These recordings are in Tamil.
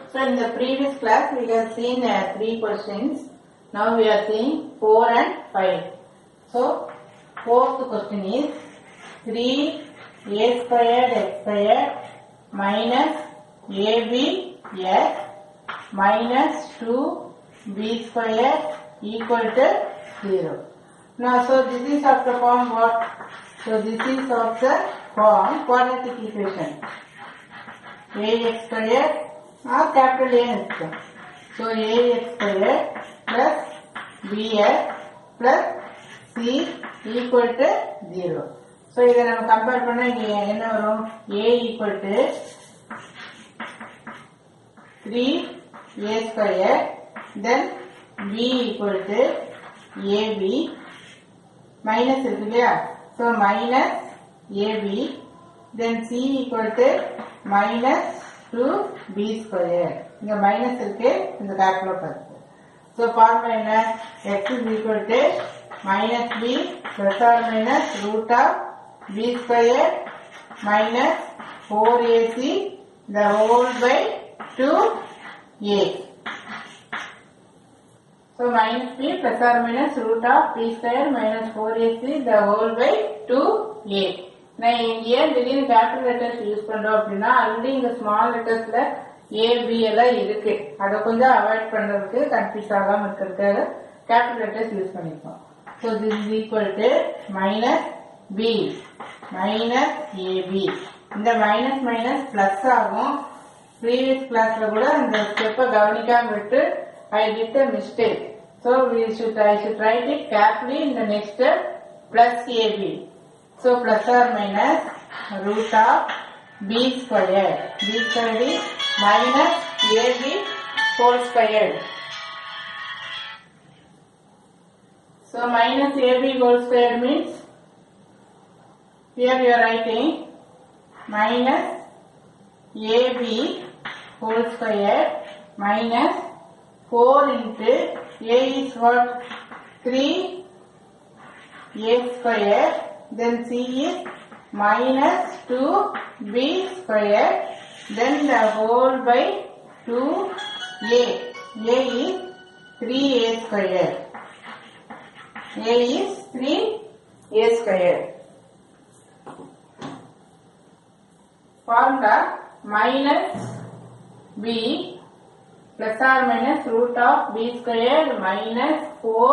So in the previous class we have seen uh, three questions. Now we are seeing four and five. So fourth question is three a squared x squared minus ab x minus two b squared equal to zero. Now so this is of the form what? So this is of the form quadratic equation. ax squared or capital A இருக்கும். So ax squared plus bx plus c equal to 0. So இதை நம்ம கம்பேர் பண்ண இங்க என்ன வரும் a equal to 3 a squared then b equal to ab minus இருக்கு இல்லையா so minus ab then c equal to minus 2b square இங்க minus இருக்கு இந்த கேப்ல பார்த்து so formula என்ன x is equal to minus b plus or minus root of b square minus 4ac the whole by 2a So minus b plus or minus root of b square minus 4ac the whole by 2a. நான் இங்க ஏன் திடீர்னு கேபிட்டல் லெட்டர்ஸ் யூஸ் பண்றோம் அப்படின்னா ஆல்ரெடி இங்க ஸ்மால் லெட்டர்ஸ்ல ஏ பி எல்லாம் இருக்கு அதை கொஞ்சம் அவாய்ட் பண்றதுக்கு கன்ஃபியூஸ் ஆகாம இருக்கிறதுக்காக கேபிட்டல் லெட்டர்ஸ் யூஸ் பண்ணிப்போம் so this is equal to minus B minus AB இந்த மைனஸ் மைனஸ் பிளஸ் ஆகும் ப்ரீவியஸ் கிளாஸ்ல கூட அந்த ஸ்டெப்பை கவனிக்காம விட்டு I did a mistake. So we should I should write it carefully in the next step plus AB. So plus or minus root of B squared. B squared is minus AB whole squared. So minus AB whole squared means here you are writing minus AB whole square minus 4 into A is what? 3 A square then C is minus 2 B square then the whole by 2 A. A is 3 A square. A is 3 A square. Formula minus B plus or minus root of b squared minus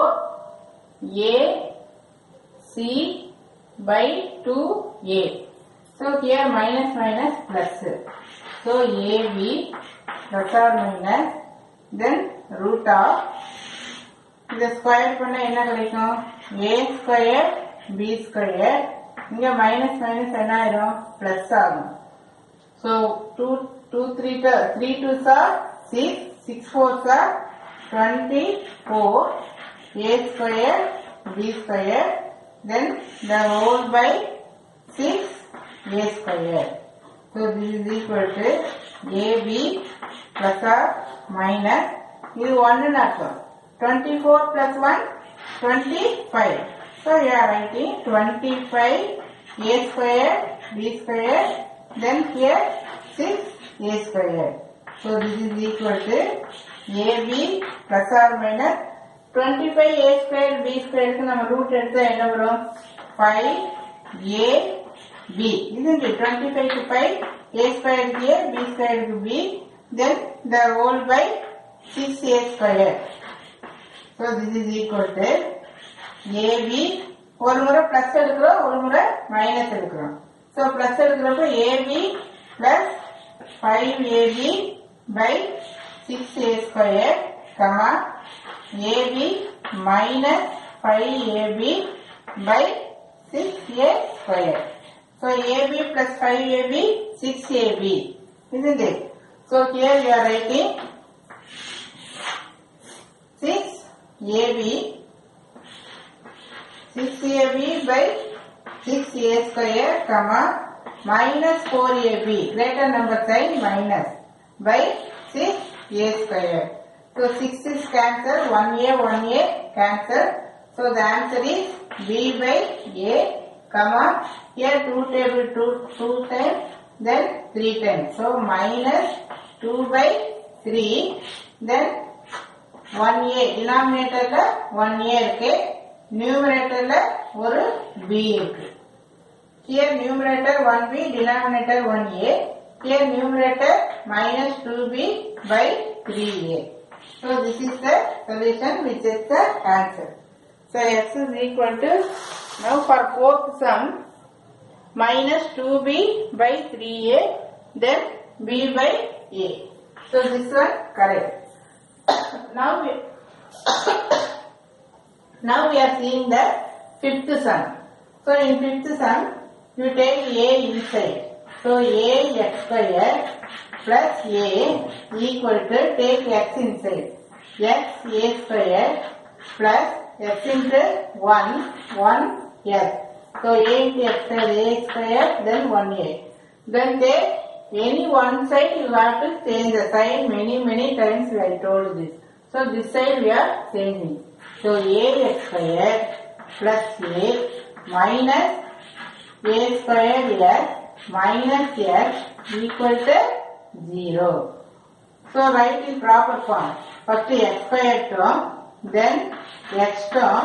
4a c by 2a. So here minus minus plus. So ab plus or minus then root of இதை ஸ்கொயர் பண்ண என்ன கிடைக்கும் a ஸ்கொயர் b ஸ்கொயர் இங்க மைனஸ் மைனஸ் என்ன ஆயிரும் பிளஸ் ஆகும் So two two three two three twos are six, six fours are twenty four. A square, B square, then the whole by six A square. So this is equal to AB plus or minus இது ஒன்னு அர்த்தம் twenty four plus one twenty five so you are writing twenty five A square B square then here 6 a square. So this is equal to AB plus or minus 25 a square b square க்கு நம்ம ரூட் எடுத்தா என்ன வரும் 5 a b isn't it 25 to 5 a square is a b square is b then the whole by 6 a square so this is equal to ab ஒரு முறை பிளஸ் எடுக்கிறோம் ஒரு முறை மைனஸ் எடுக்கிறோம் ஸோ பிளஸ் எடுக்கிறப்ப AB plus five AB by six A square comma AB minus five AB by six A square so AB plus five AB six AB isn't it? So here you are writing 6 AB 6 AB by 6 A square, comma, minus 4 AB, greater number sign minus, by 6 A square. So 6 is cancelled, 1A, 1A cancelled. So the answer is B by A, comma, here 2 table 2, 2 times, then 3 times. So minus 2 by three then one A டினாமினேட்டர்ல ஒன் ஏ இருக்கு நியூமரேட்டர்ல ஒரு பி இருக்கு Here numerator 1b, denominator 1a. Here numerator minus 2b by 3a. So this is the solution which is the answer. So x is equal to, now for fourth sum, minus 2b by 3a, then b by a. So this one correct. now we, now we are seeing the fifth sum. So in fifth sum, you take a inside. So a x square plus a equal to take x inside. x a square plus x into 1, 1 x. So a into x square, a square, then 1a. Then take any one side you have to change the sign many many times I told this. So this side we are changing. So ax square plus a minus a square plus minus x equal to 0. So write in proper form. First x square term, then x term.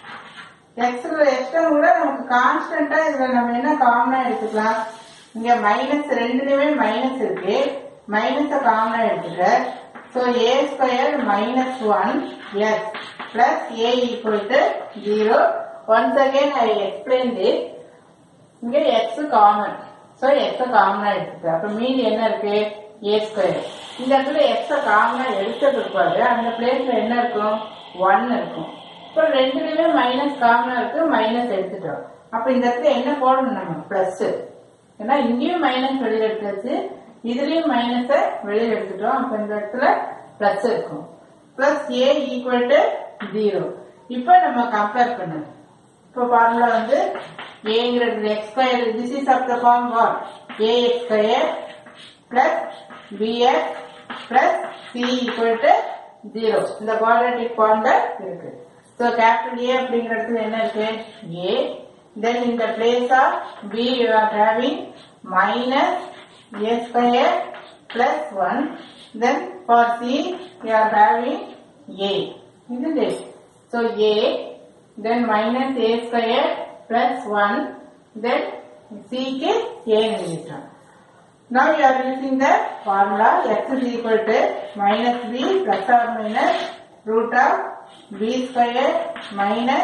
x x term கூட நமக்கு கான்ஸ்டன்டா இதுல நம்ம என்ன காமனா எடுத்துக்கலாம் இங்க மைனஸ் ரெண்டுலயுமே மைனஸ் இருக்கு மைனஸ காமனா எடுத்துக்க so A square minus one S plus A equal to zero once again I explain this இங்க எக்ஸ் காமன் சோ எக்ஸ் காமனா எடுத்துட்டு அப்ப மீதி என்ன இருக்கு ஏ ஸ்கொயர் இந்த இடத்துல எக்ஸ காமனா எடுத்தது இருப்பாரு அந்த பிளேஸ்ல என்ன இருக்கும் ஒன் இருக்கும் இப்போ ரெண்டுலயுமே மைனஸ் காமனா இருக்கு மைனஸ் எடுத்துட்டோம் அப்ப இந்த இடத்துல என்ன போடணும் நம்ம பிளஸ் ஏன்னா இங்கேயும் மைனஸ் வெளியில எடுத்தாச்சு இதுலயும் மைனஸ வெளியில எடுத்துட்டோம் அப்ப இந்த இடத்துல பிளஸ் இருக்கும் plus A equal to zero இப்போ நம்ம கம்பேர் பண்ணணும் இப்போ ஃபார்முலா வந்து ஏங்கிறது X square this is of the form what A X square plus BX plus C equal to zero இந்த குவாட்ரேட்டிக் ஃபார்ம்ல இருக்கு ஸோ கேபிட்டல் ஏ அப்படிங்கிற இடத்துல என்ன இருக்கு ஏ தென் இந்த place of B you are having minus A square plus one then for C you are having A isn't it? So A, then minus A square plus 1, then C க்கு A எழுதிட்டோம். Now you are using the formula x is equal to minus b plus or minus root of b square minus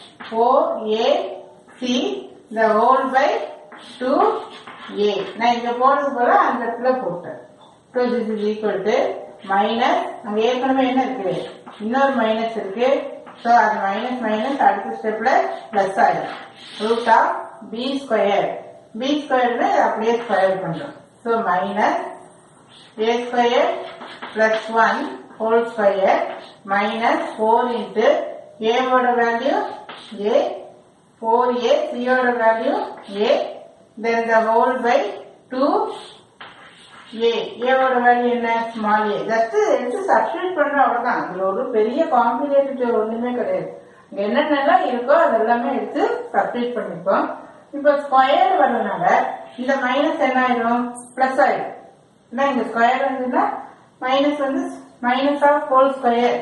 4a c the whole by 2a. நான் இங்க போடுறது போல அந்த இடத்துல போட்டேன். So this is equal to minus அங்க ஏற்கனவே என்ன இருக்கு இன்னொரு மைனஸ் இருக்கு ஸோ அது மைனஸ் மைனஸ் அடுத்த ஸ்டெப்ல பிளஸ் ஆயிடும் root of B square B ஸ்கொயர்னு அப்படியே ஸ்கொயர் பண்றோம் so minus A square plus one whole square minus four into ஏவோட வேல்யூ ஏ ஃபோர் ஏ சியோட value A then the whole by two A ஏவோட வேல்யூ என்ன ஸ்மால் ஏ ஜஸ்ட் எடுத்து சப்ஸ்டியூட் பண்றோம் அவ்வளவுதான் அதுல ஒரு பெரிய காம்ப்ளிகேட்டட் ஒண்ணுமே கிடையாது இங்க என்னென்னலாம் இருக்கோ அதெல்லாமே எடுத்து சப்ஸ்டியூட் பண்ணிப்போம் இப்போ ஸ்கொயர் வர்றதுனால இந்த மைனஸ் என்ன ஆயிடும் பிளஸ் ஆயிடும் ஏன்னா இங்க ஸ்கொயர் இருந்ததுன்னா மைனஸ் வந்து minus of whole square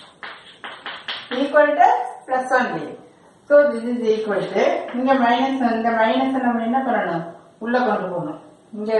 equal to plus one B so this is equal to இங்க மைனஸ் இந்த மைனஸ் நம்ம என்ன பண்ணணும் உள்ள கொண்டு போகணும் இங்க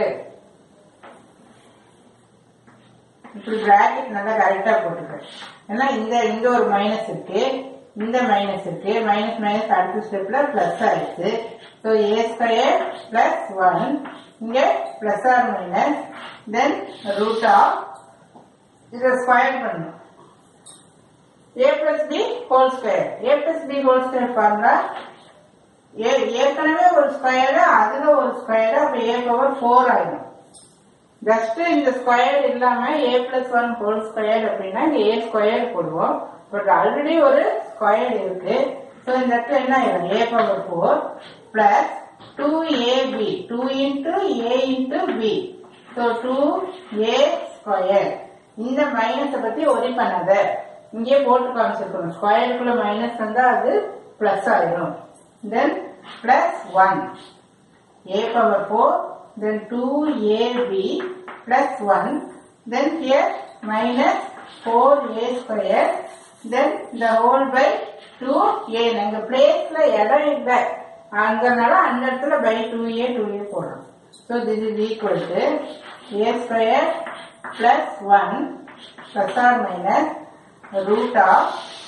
இப்படி பிராக்கெட் நல்லா கரெக்டா போட்டுக்க ஏன்னா இந்த இங்க ஒரு மைனஸ் இருக்கு இந்த மைனஸ் இருக்கு மைனஸ் மைனஸ் அடுத்த ஸ்டெப்ல பிளஸ் ஆயிடுச்சு so A square plus one இங்க plus or minus then root of இதை ஸ்கொயர் பண்ணணும் A plus B whole square A plus B whole square formula A ஏற்கனவே ஒரு ஸ்கொயர் அதுல ஒரு ஸ்கொயர் அப்ப ஏ பவர் ஃபோர் ஆயிடும் ஜஸ்ட் இந்த ஸ்கொயர் இல்லாம A plus one whole square அப்படின்னா இங்க ஏ ஸ்கொயர் போடுவோம் பட் ஆல்ரெடி ஒரு ஸ்கொயர் இருக்கு ஸோ இந்த இடத்துல என்ன ஆயிடும் A power four plus two A B two into A into B so two A square இந்த மைனஸை பத்தி ஒரி பண்ணாத இங்கே போட்டு காமிச்சிருக்கணும் ஸ்கொயருக்குள்ள மைனஸ் வந்தா அது பிளஸ் ஆயிடும் then plus one a power 4 then 2ab plus 1 then here minus 4a square then the whole by 2a எங்க பிளேஸ்ல இடம் இல்லை அங்கனால அந்த இடத்துல by 2a 2a போடணும் so this is equal to a square plus 1 plus or minus root of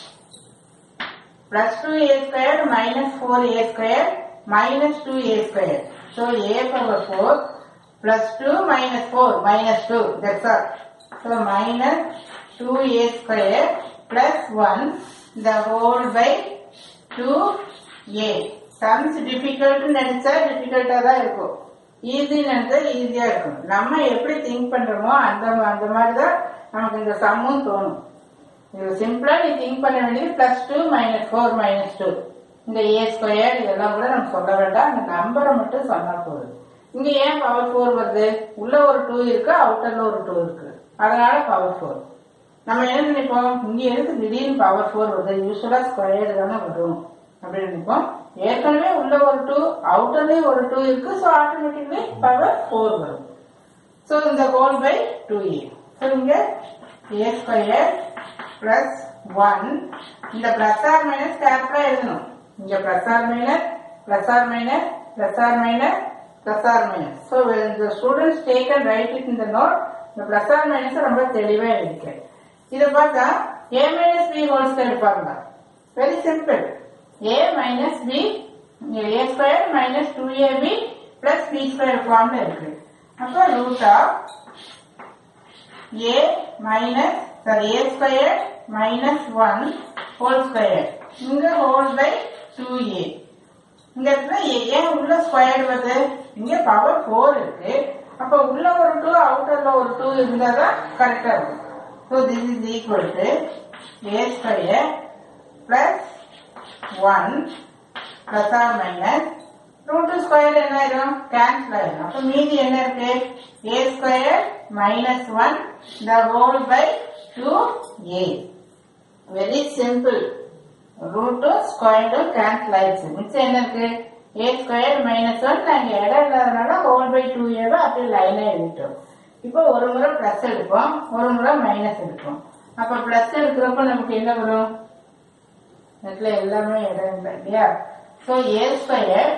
plus 2a square minus 4a square minus 2a square. So a power 4 plus 2 minus 4 minus 2 that's all. So minus 2a square plus 1 the whole by 2a. Sums difficult நினைச்சா difficult தான் இருக்கும் ஈஸி நினைச்சா ஈஸியா இருக்கும் நம்ம எப்படி திங்க் பண்றோமோ அந்த அந்த மாதிரி தான் நமக்கு இந்த சம்மும் தோணும் இது சிம்பிளா நீ திங்க் பண்ண வேண்டியது plus two minus four minus two இந்த ஏ ஸ்கொயர் இதெல்லாம் கூட நம்ம சொல்ல வேண்டாம் அந்த நம்பரை மட்டும் சொன்னா போதும் இங்க ஏன் பவர் ஃபோர் வருது உள்ள ஒரு டூ இருக்கு அவுட்டர்ல ஒரு டூ இருக்கு அதனால பவர் ஃபோர் நம்ம என்ன நினைப்போம் இங்க எதுக்கு திடீர்னு பவர் ஃபோர் வருது யூஸ்வலா ஸ்கொயர் தானே வரும் அப்படின்னு நினைப்போம் ஏற்கனவே உள்ள ஒரு டூ அவுட்டர்லயும் ஒரு டூ இருக்கு ஸோ ஆட்டோமேட்டிக்லி பவர் ஃபோர் வரும் ஸோ இந்த whole by two A so இங்க ஏ ஸ்கொயர் பிளஸ் ஒன் இந்த பிளஸ் ஆர் மைனஸ் கேப்டா எழுதணும் இங்க plus or minus plus or minus plus or minus plus or minus so இந்த students take and write it இந்த நோட் இந்த பிளஸ் ஆர் மைனஸ் ரொம்ப தெளிவா எழுதிக்கிறேன் இதை பார்த்தா A minus B whole square பாருங்க very simple A minus B A square minus two A B plus B square ஃபார்ம்ல இருக்கு அப்போ root of a minus sorry a square minus 1 whole square இங்க whole by 2a இந்த இடத்துல a- ஏன் உள்ள ஸ்கொயர் வருது இங்க பவர் 4 இருக்கு அப்ப உள்ள ஒரு 2 அவுட்டர்ல ஒரு 2 இருந்தா தான் கரெக்டா இருக்கும் so this is equal to a square plus 1 plus or minus root square என்ன ஆயிரும் கேன்சல் ஆயிரும் அப்ப மீதி என்ன இருக்கு A square minus one the whole by two A very simple ரூட்டும் ஸ்கொயரும் கேன்சல் ஆயிடுச்சு மிச்சம் என்ன இருக்கு ஏ ஸ்கொயர் மைனஸ் ஒன் நாங்க இடம் இல்லாதனால ஹோல் பை டூ ஏவை அப்படியே லைனா எழுதிட்டோம் இப்போ ஒரு முறை பிளஸ் எடுப்போம் ஒரு முறை மைனஸ் எடுப்போம் அப்ப பிளஸ் எடுக்கிறப்ப நமக்கு என்ன வரும் நெட்ல எல்லாமே இடம் இல்லை இல்லையா so A square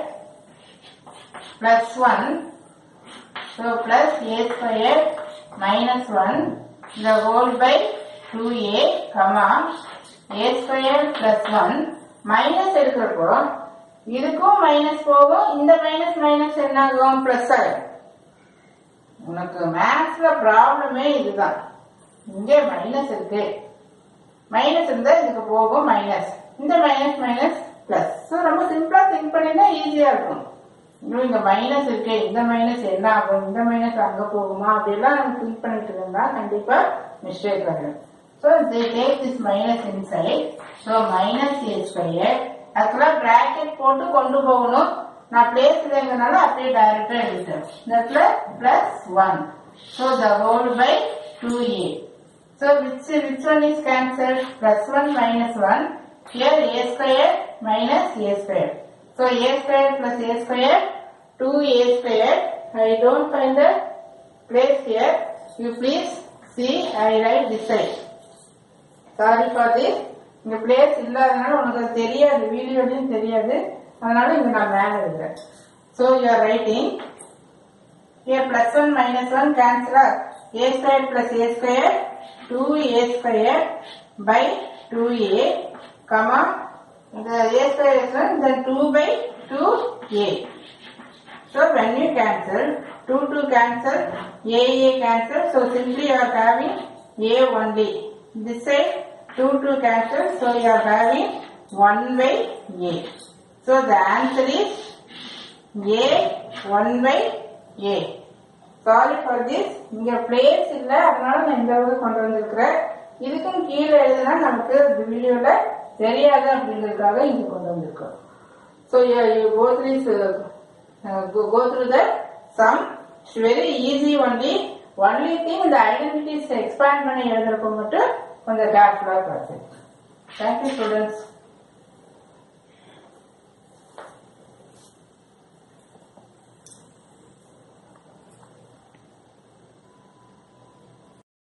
plus 1 so plus a square minus 1 the whole by 2a comma a square plus 1 minus இருக்கிறப்போ இதுக்கும் மைனஸ் போகும் இந்த மைனஸ் மைனஸ் என்ன ஆகும் பிளஸ் ஆகும் உனக்கு மேத்ஸ்ல ப்ராப்ளமே இதுதான் இங்கே மைனஸ் இருக்கு மைனஸ் இருந்தா இதுக்கு போகும் மைனஸ் இந்த மைனஸ் மைனஸ் பிளஸ் ஸோ ரொம்ப சிம்பிளா திங்க் பண்ணினா ஈஸியா இருக்கும் இன்னும் இந்த மைனஸ் இருக்கு இந்த மைனஸ் என்ன ஆகும் இந்த மைனஸ் அங்க போகுமா அப்படிலாம் நம்ம திங்க் பண்ணிட்டு இருந்தா கண்டிப்பா மிஸ்டேக் வரும் so they take this minus inside so minus A square அதுக்கெல்லாம் பிராக்கெட் போட்டு கொண்டு போகணும் நான் பிளேஸ் இல்லைங்கிறனால அப்படியே டைரக்டா எழுதிட்டேன் இந்த இடத்துல plus one so the whole by two A So which which one is cancelled? Plus one minus one. Here a square minus a square. So a square plus a square, two a square. I don't find the place here. You please see. I write this side. Sorry for this. இங்க பிளேஸ் இல்லாதனால உனக்கு அது தெரியாது வீடியோலையும் தெரியாது அதனால இங்க நான் மேல எழுதுறேன் so you are writing Here plus 1 minus 1 cancel out. A square plus A square 2A square by 2A comma the A square is 1 then 2 by 2A. So when you cancel 2 2 cancel A A cancel so simply you are having A only. This side 2 2 cancel so you are having 1 by A. So the answer is A 1 by A. Sorry for this இங்க பிளேஸ் இல்ல அதனால நான் இந்த அளவுக்கு கொண்டு வந்திருக்கிறேன் இதுக்கும் கீழே எழுதுனா நமக்கு இந்த வீடியோல தெரியாது அப்படிங்கிறதுக்காக இங்க கொண்டு வந்திருக்கோம் so you go three go through the sum it's very easy only only thing இந்த ஐடென்டிட்டிஸ் எக்ஸ்பேண்ட் பண்ணி எழுதுறப்ப மட்டும் கொஞ்சம் கேர்ஃபுல்லாக பார்த்து தேங்க்யூ ஸ்டூடெண்ட்ஸ்